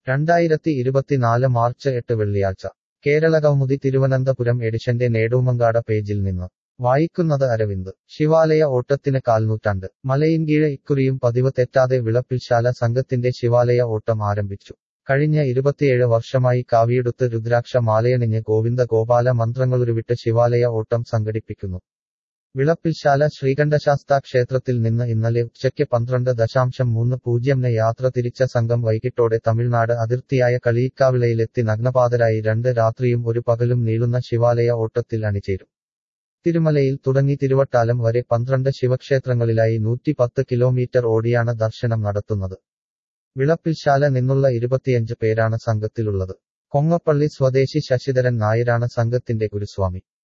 രണ്ടായിരത്തി ഇരുപത്തിനാല് മാർച്ച് എട്ട് വെള്ളിയാഴ്ച കേരളകൗമുദി തിരുവനന്തപുരം എഡിഷന്റെ നേടൂമങ്കാട പേജിൽ നിന്ന് വായിക്കുന്നത് അരവിന്ദ് ശിവാലയ ഓട്ടത്തിന് കാൽനൂറ്റാണ്ട് മലയിൻകീഴ് ഇക്കുറിയും പതിവ് തെറ്റാതെ വിളപ്പിൽശാല സംഘത്തിന്റെ ശിവാലയ ഓട്ടം ആരംഭിച്ചു കഴിഞ്ഞ ഇരുപത്തിയേഴ് വർഷമായി കാവിയെടുത്ത് രുദ്രാക്ഷ മാലയണിഞ്ഞ് ഗോവിന്ദ ഗോപാല മന്ത്രങ്ങളുരുവിട്ട് ശിവാലയ ഓട്ടം സംഘടിപ്പിക്കുന്നു വിളപ്പിൽശാല ശ്രീകണ്ഠശാസ്താ ക്ഷേത്രത്തിൽ നിന്ന് ഇന്നലെ ഉച്ചയ്ക്ക് പന്ത്രണ്ട് ദശാംശം മൂന്ന് പൂജ്യംന് യാത്ര തിരിച്ച സംഘം വൈകിട്ടോടെ തമിഴ്നാട് അതിർത്തിയായ കളിയിക്കാവിളയിലെത്തി നഗ്നപാതരായി രണ്ട് രാത്രിയും ഒരു പകലും നീളുന്ന ശിവാലയ ഓട്ടത്തിൽ അണിചേരും തിരുമലയിൽ തുടങ്ങി തിരുവട്ടാലം വരെ പന്ത്രണ്ട് ശിവക്ഷേത്രങ്ങളിലായി നൂറ്റി പത്ത് കിലോമീറ്റർ ഓടിയാണ് ദർശനം നടത്തുന്നത് വിളപ്പിൽശാല നിന്നുള്ള ഇരുപത്തിയഞ്ച് പേരാണ് സംഘത്തിലുള്ളത് കൊങ്ങപ്പള്ളി സ്വദേശി ശശിധരൻ നായരാണ് സംഘത്തിന്റെ ഗുരുസ്വാമി